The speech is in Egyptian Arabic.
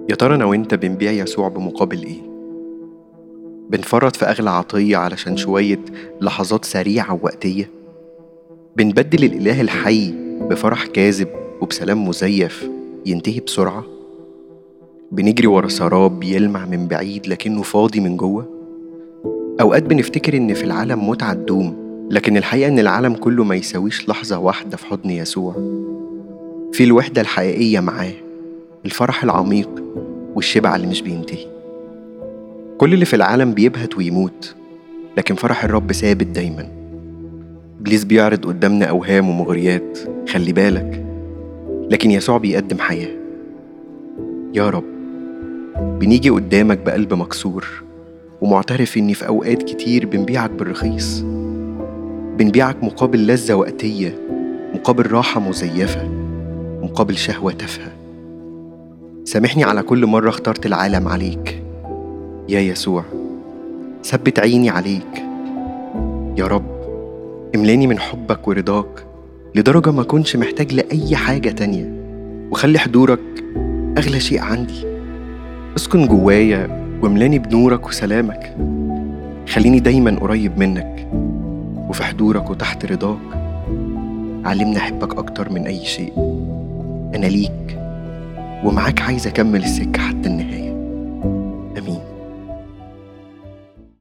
يا ترى أنا وأنت بنبيع يسوع بمقابل إيه؟ بنفرط في أغلى عطية علشان شوية لحظات سريعة ووقتية؟ بنبدل الإله الحي بفرح كاذب وبسلام مزيف ينتهي بسرعة؟ بنجري ورا سراب بيلمع من بعيد لكنه فاضي من جوه؟ أوقات بنفتكر إن في العالم متعة تدوم لكن الحقيقة إن العالم كله ما يساويش لحظة واحدة في حضن يسوع في الوحدة الحقيقية معاه الفرح العميق والشبع اللي مش بينتهي كل اللي في العالم بيبهت ويموت لكن فرح الرب ثابت دايما إبليس بيعرض قدامنا أوهام ومغريات خلي بالك لكن يسوع بيقدم حياة يا رب بنيجي قدامك بقلب مكسور ومعترف إني في أوقات كتير بنبيعك بالرخيص بنبيعك مقابل لذة وقتية مقابل راحة مزيفة مقابل شهوة تافهة سامحني على كل مرة اخترت العالم عليك يا يسوع ثبت عيني عليك يا رب املاني من حبك ورضاك لدرجة ما كنش محتاج لأي حاجة تانية وخلي حضورك أغلى شيء عندي اسكن جوايا واملاني بنورك وسلامك خليني دايما قريب منك وفي حضورك وتحت رضاك علمني أحبك أكتر من أي شيء أنا ليك ومعاك عايز أكمل السكة حتى النهاية آمين